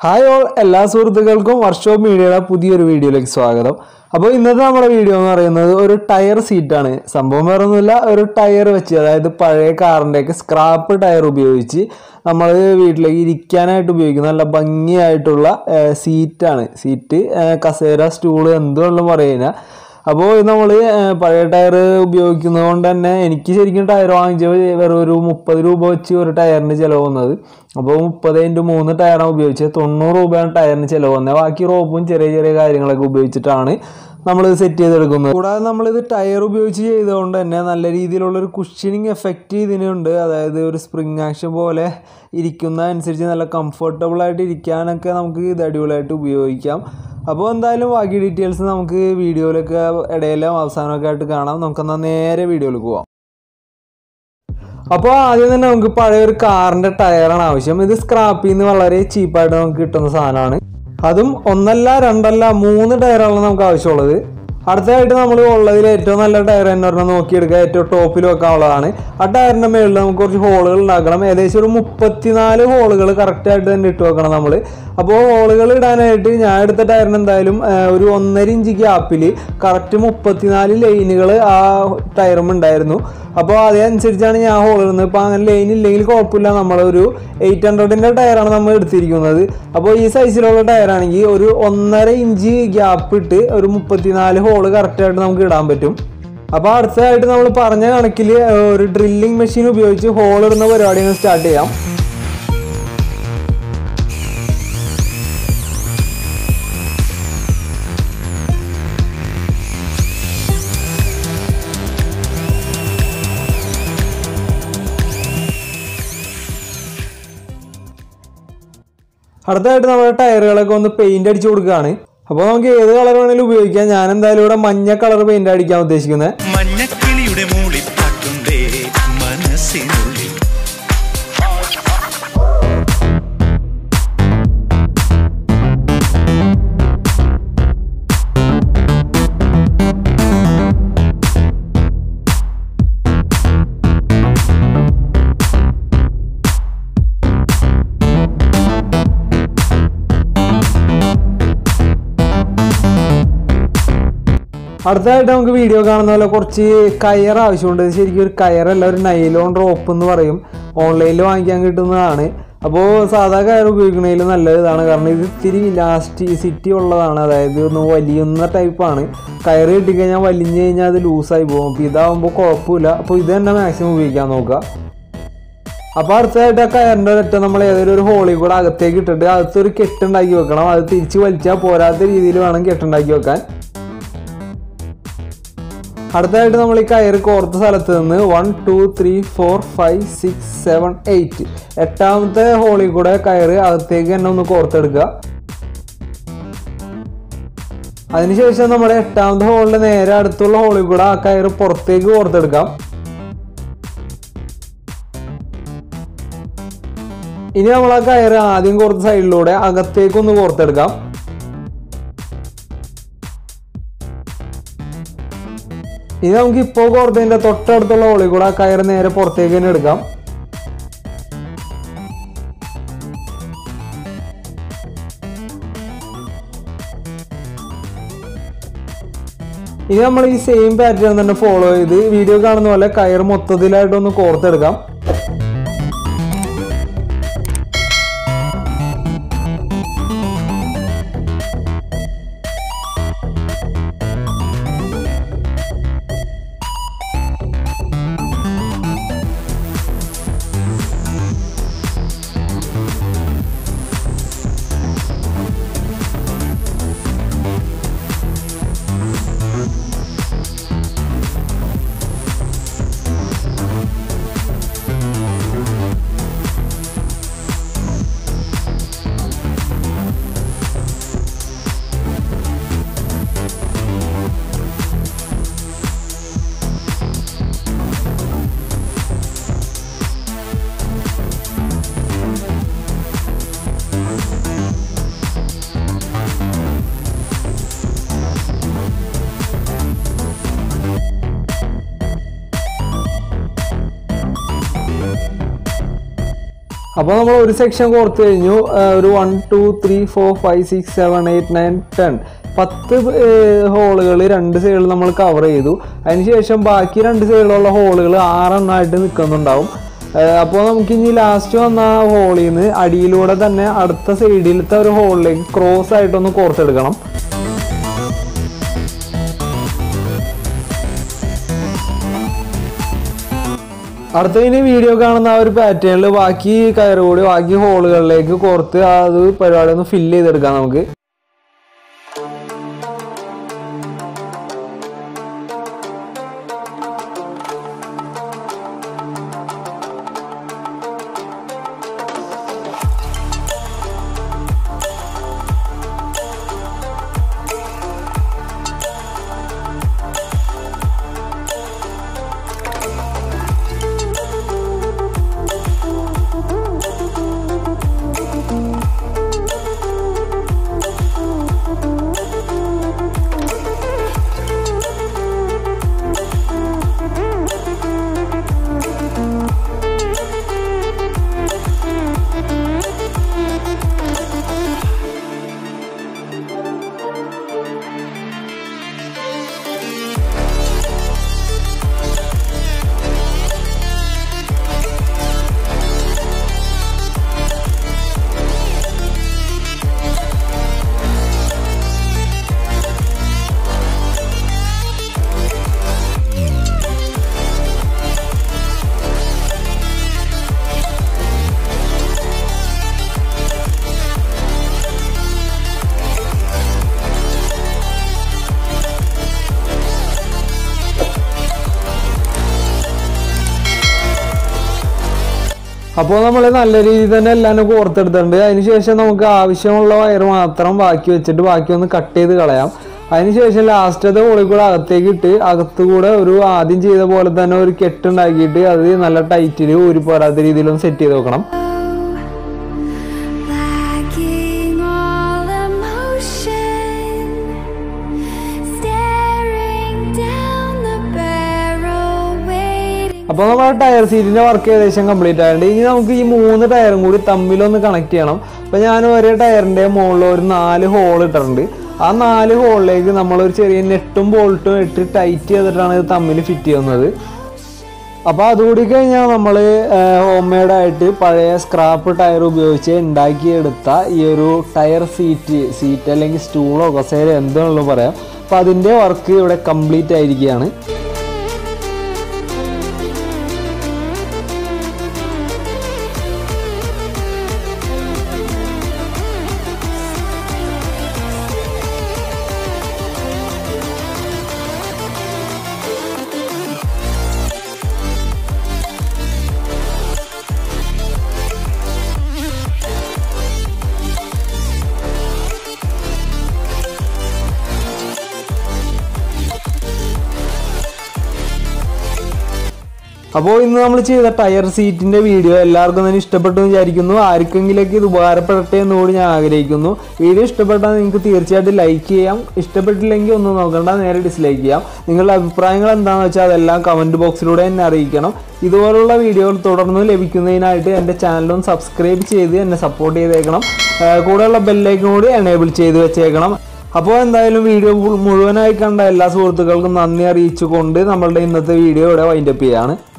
Hi all എല്ലാ സുഹൃത്തുക്കൾക്കും workshop മീഡിയയുടെ പുതിയൊരു വീഡിയോയിലേക്ക് സ്വാഗതം അപ്പോൾ ഇന്നത്തെ നമ്മുടെ വീഡിയോ എന്ന് പറയുന്നത് ഒരു ടയർ സീറ്റാണ് സംഭവം വേറെ ഒന്നുമില്ല ഒരു ടയർ വെച്ച് അതായത് പഴയ കാറിൻ്റെയൊക്കെ സ്ക്രാപ്പ് ടയർ ഉപയോഗിച്ച് നമ്മൾ വീട്ടിലേക്ക് ഇരിക്കാനായിട്ട് ഉപയോഗിക്കുന്ന നല്ല ഭംഗിയായിട്ടുള്ള ഏഹ്, സീറ്റാണ് സീറ്റ് ഏഹ്, കസേര സ്റ്റൂള് എന്തുകൊണ്ടും പറയുന്ന അപ്പോൾ ഇത് നമ്മൾ പഴയ ടയർ ഉപയോഗിക്കുന്നത് കൊണ്ട് തന്നെ എനിക്ക് ശരിക്കും ടയർ വാങ്ങിച്ച വെറും ഒരു മുപ്പത് രൂപ വെച്ച് ഒരു ടയറിന് ചിലവ് വന്നത് അപ്പോൾ മുപ്പത് ഇൻറ്റു മൂന്ന് ടയറാണ് ഉപയോഗിച്ചത് തൊണ്ണൂറ് രൂപയാണ് ടയറിന് ചിലവ് വന്നത് ബാക്കി റോപ്പും ചെറിയ ചെറിയ കാര്യങ്ങളൊക്കെ ഉപയോഗിച്ചിട്ടാണ് നമ്മൾ സെറ്റ് ചെയ്തെടുക്കുന്നത് കൂടാതെ നമ്മളിത് ടയർ ഉപയോഗിച്ച് ചെയ്തുകൊണ്ട് തന്നെ നല്ല രീതിയിലുള്ളൊരു കുഷനിങ് എഫക്റ്റ് ഇതിനുണ്ട് അതായത് ഒരു സ്പ്രിങ് ആക്ഷൻ പോലെ ഇരിക്കുന്ന അനുസരിച്ച് നല്ല കംഫർട്ടബിൾ ആയിട്ട് ഇരിക്കാനൊക്കെ നമുക്ക് ഇത് അടിപൊളിയായിട്ട് ഉപയോഗിക്കാം അപ്പോൾ എന്തായാലും ബാക്കി ഡീറ്റെയിൽസ് നമുക്ക് വീഡിയോയിലൊക്കെ ഇടയിലും അവസാനമൊക്കെ ആയിട്ട് കാണാം നമുക്കെന്നാൽ നേരെ വീഡിയോയിൽ പോവാം അപ്പോൾ ആദ്യം തന്നെ നമുക്ക് പഴയ ഒരു കാറിൻ്റെ ടയറാണ് ആവശ്യം ഇത് സ്ക്രാപ്പിൽ നിന്ന് വളരെ ചീപ്പായിട്ട് നമുക്ക് കിട്ടുന്ന സാധനമാണ് അതും ഒന്നല്ല രണ്ടല്ല മൂന്ന് ടയറാണ് നമുക്ക് ആവശ്യമുള്ളത് അടുത്തതായിട്ട് നമ്മൾ ഉള്ളതിൽ ഏറ്റവും നല്ല ടയർ എന്ന് പറഞ്ഞാൽ നോക്കിയെടുക്കുക ഏറ്റവും ടോപ്പിൽ വെക്കാനുള്ളതാണ് ആ ടയറിൻ്റെ മുകളിൽ നമുക്ക് കുറച്ച് ഹോളുകൾ ഉണ്ടാക്കണം ഏകദേശം ഒരു മുപ്പത്തിനാല് ഹോളുകൾ കറക്റ്റായിട്ട് തന്നെ ഇട്ട് വെക്കണം നമ്മൾ അപ്പോൾ ഹോളുകൾ ഇടാനായിട്ട് ഞാൻ എടുത്ത ടയറിന് എന്തായാലും ആ, ഒരു ഒന്നര ഇഞ്ച് ഗ്യാപ്പിൽ കറക്റ്റ് മുപ്പത്തിനാല് ലൈനുകൾ ആ ടയറും ഉണ്ടായിരുന്നു അപ്പോൾ അതനുസരിച്ചാണ് ഞാൻ ഹോൾ ഇടുന്നത് ഇപ്പോൾ അങ്ങനെ ലൈൻ ഇല്ലെങ്കിൽ കുഴപ്പമില്ല നമ്മളൊരു എയ്റ്റ് ഹൺഡ്രഡിൻ്റെ ടയറാണ് നമ്മൾ എടുത്തിരിക്കുന്നത് അപ്പോൾ ഈ സൈസിലുള്ള ടയറാണെങ്കിൽ ഒരു ഒന്നര ഇഞ്ച് ഗ്യാപ്പ് ഇട്ട് ഒരു മുപ്പത്തിനാല് ഹോള് കറക്റ്റായിട്ട് നമുക്ക് ഇടാൻ പറ്റും അപ്പോൾ അടുത്തതായിട്ട് നമ്മൾ പറഞ്ഞ കണക്കിൽ ഒരു ഡ്രില്ലിംഗ് മെഷീൻ ഉപയോഗിച്ച് ഹോൾ ഇടുന്ന പരിപാടി ഒന്ന് സ്റ്റാർട്ട് ചെയ്യാം അടുത്തതായിട്ട് നമ്മുടെ ടയറുകളൊക്കെ ഒന്ന് പെയിന്റ് അടിച്ചു കൊടുക്കുകയാണ് അപ്പോൾ നമുക്ക് ഏത് കളർ വേണമെങ്കിലും ഉപയോഗിക്കാം ഞാൻ എന്തായാലും ഇവിടെ മഞ്ഞ കളർ പെയിന്റ് അടിക്കാൻ ഉദ്ദേശിക്കുന്നത് മഞ്ഞക്കിളിയുടെ മൂളിപ്പാട്ടുണ്ടേ മനസ്സിനുള്ളിൽ അടുത്തതായിട്ട് നമുക്ക് വീഡിയോ കാണുന്ന പോലെ കുറച്ച് കയർ ആവശ്യമുണ്ട് ഇത് ശരിക്കും ഒരു കയറല്ല ഒരു നൈലോൺ റോപ്പ് എന്ന് പറയും ഓൺലൈനിൽ വാങ്ങിക്കാൻ കിട്ടുന്നതാണ് അപ്പോൾ സാധാ കയർ ഉപയോഗിക്കുന്നതിൽ നല്ലത് ഇതാണ് കാരണം ഇത് ഇത്തിരി ലാസ്റ്റ് സിറ്റി ഉള്ളതാണ് അതായത് ഒന്ന് വലിയുന്ന ടൈപ്പാണ് കയർ കിട്ടിക്കഴിഞ്ഞാൽ വലിഞ്ഞു കഴിഞ്ഞാൽ അത് ലൂസായി പോകും അപ്പോൾ ഇതാവുമ്പോൾ കുഴപ്പമില്ല അപ്പോൾ ഇത് തന്നെ മാക്സിമം ഉപയോഗിക്കാൻ നോക്കുക അപ്പോൾ അടുത്തതായിട്ട് ആ കയറിൻ്റെ ഒരൊറ്റ നമ്മൾ ഏതെങ്കിലും ഒരു ഹോളിൽ കൂടെ അകത്തേക്ക് ഇട്ടിട്ട് അകത്തൊരു കെട്ടുണ്ടാക്കി വെക്കണം അത് തിരിച്ച് വലിച്ചാൽ പോരാത്ത രീതിയിൽ വേണം കെട്ടുണ്ടാക്കി വെക്കാൻ അടുത്തതായിട്ട് നമ്മൾ ഈ കയറ് കോർത്ത സ്ഥലത്ത് നിന്ന് one two three four five six seven eight എട്ടാമത്തെ ഹോളിൽ കൂടെ കയറ് അകത്തേക്ക് തന്നെ ഒന്ന് കോർത്തെടുക്കുക അതിനുശേഷം നമ്മുടെ എട്ടാമത്തെ ഹോളിന്റെ നേരെ അടുത്തുള്ള ഹോളിൽ കൂടെ ആ കയറ് പുറത്തേക്ക് കോർത്തെടുക്കാം ഇനി നമ്മൾ ആ കയറ് ആദ്യം കോർത്ത സൈഡിലൂടെ അകത്തേക്ക് ഒന്ന് കോർത്തെടുക്കാം ഇനി നമുക്ക് ഇപ്പോൾ കോർത്തതിന്റെ തൊട്ടടുത്തുള്ള ഹോളിൽ കൂടെ ആ കയറ് നേരെ പുറത്തേക്ക് തന്നെ എടുക്കാം ഇനി നമ്മൾ ഈ സെയിം പാറ്റേൺ തന്നെ ഫോളോ ചെയ്ത് വീഡിയോ കാണുന്ന പോലെ കയർ മൊത്തത്തിലായിട്ടൊന്ന് കോർത്തെടുക്കാം അപ്പോൾ നമ്മൾ ഒരു സെക്ഷൻ കോർത്ത് കഴിഞ്ഞു ആ, ഒരു one two three four five six seven eight nine ten പത്ത് ഹോളുകൾ രണ്ട് സൈഡിൽ നമ്മൾ കവർ ചെയ്തു അതിനുശേഷം ബാക്കി രണ്ട് സൈഡിലുള്ള ഹോളുകൾ ആറെണ്ണമായിട്ട് നിൽക്കുന്നുണ്ടാവും അപ്പോൾ നമുക്ക് ഇനി ലാസ്റ്റ് വന്ന ആ ഹോളിൽ നിന്ന് അടിയിലൂടെ തന്നെ അടുത്ത സൈഡിലത്തെ ഒരു ഹോളിലേക്ക് ക്രോസ് ആയിട്ടൊന്ന് കോർത്തെടുക്കണം അടുത്ത ഇനി വീഡിയോ കാണുന്ന ആ ഒരു പാറ്റേണിൽ ബാക്കി കയറുകൂടി ബാക്കി ഹോളുകളിലേക്ക് കോർത്ത് അത് പരിപാടി ഒന്ന് ഫില്ല് ചെയ്തെടുക്കാം നമുക്ക് അപ്പോൾ നമ്മൾ നല്ല രീതിയിൽ തന്നെ എല്ലാം കോർത്തെടുത്തിട്ടുണ്ട് അതിനുശേഷം നമുക്ക് ആവശ്യമുള്ള വയർ മാത്രം ബാക്കി വെച്ചിട്ട് ബാക്കി ഒന്ന് കട്ട് ചെയ്ത് കളയാം അതിനുശേഷം ലാസ്റ്റത്തെ ഹോളിൽ കൂടെ അകത്തേക്ക് ഇട്ട് അകത്തുകൂടെ ഒരു ആദ്യം ചെയ്ത പോലെ തന്നെ ഒരു കെട്ടുണ്ടാക്കിയിട്ട് അത് നല്ല ടൈറ്റിൽ ഊരി പോരാത്ത രീതിയിലൊന്ന് സെറ്റ് ചെയ്ത് വെക്കണം Lacking all emotion, staring down the barrel, waiting. അപ്പോൾ നമ്മുടെ ടയർ സീറ്റിന്റെ വർക്ക് ഏകദേശം കംപ്ലീറ്റ് ആയിട്ടുണ്ട് ഇനി നമുക്ക് ഈ മൂന്ന് ടയറും കൂടി തമ്മിലൊന്ന് കണക്ട് ചെയ്യണം അപ്പോൾ ഞാൻ ഒരേ ടയറിന്റെ മുകളിൽ ഒരു നാല് ഹോൾ ഇട്ടിട്ടുണ്ട് ആ നാല് ഹോളിലേക്ക് നമ്മൾ ഒരു ചെറിയ നെട്ടും ബോൾട്ടും ഇട്ട് ടൈറ്റ് ചെയ്തിട്ടാണ് ഇത് തമ്മിൽ ഫിറ്റ് ചെയ്യുന്നത് അപ്പോൾ അതുകൂടി കഴിഞ്ഞാൽ നമ്മൾ ഹോം മെയ്ഡായിട്ട് പഴയ സ്ക്രാപ്പ് ടയർ ഉപയോഗിച്ച് ഉണ്ടാക്കിയെടുത്ത ഈ ഒരു ടയർ സീറ്റ് സീറ്റ് അല്ലെങ്കിൽ സ്റ്റൂളോ കസേര എന്താണെങ്കിലും പറയാം അപ്പോൾ അതിൻ്റെ വർക്ക് ഇവിടെ കംപ്ലീറ്റ് ആയിരിക്കുകയാണ് അപ്പോൾ ഇന്ന് നമ്മൾ ചെയ്ത ടയർ സീറ്റിന്റെ വീഡിയോ എല്ലാവർക്കും തന്നെ ഇഷ്ടപ്പെട്ടു എന്ന് വിചാരിക്കുന്നു ആർക്കെങ്കിലേക്ക് ഇത് ഉപകാരപ്പെടട്ടെ എന്നുകൂടി ഞാൻ ആഗ്രഹിക്കുന്നു വീഡിയോ ഇഷ്ടപ്പെട്ടാൽ നിങ്ങൾക്ക് തീർച്ചയായിട്ടും ലൈക്ക് ചെയ്യാം ഇഷ്ടപ്പെട്ടില്ലെങ്കിൽ ഒന്നും നോക്കണ്ട നേരെ ഡിസ്ലൈക്ക് ചെയ്യാം നിങ്ങളുടെ അഭിപ്രായങ്ങൾ എന്താണെന്ന് വെച്ചാൽ അതെല്ലാം കമൻറ്റ് ബോക്സിലൂടെ എന്നെ അറിയിക്കണം ഇതുപോലുള്ള വീഡിയോകൾ തുടർന്ന് ലഭിക്കുന്നതിനായിട്ട് എൻ്റെ ചാനലും സബ്സ്ക്രൈബ് ചെയ്ത് എന്നെ സപ്പോർട്ട് ചെയ്തേക്കണം ആ, കൂടെയുള്ള ബെല്ലേക്ക് കൂടി എനേബിൾ ചെയ്ത് വെച്ചേക്കണം അപ്പോൾ എന്തായാലും വീഡിയോ മുഴുവനായി കണ്ട എല്ലാ സുഹൃത്തുക്കൾക്കും നന്ദി അറിയിച്ചുകൊണ്ട് നമ്മളുടെ ഇന്നത്തെ വീഡിയോ ഇവിടെ വൈൻഡപ്പ് ചെയ്യാണ്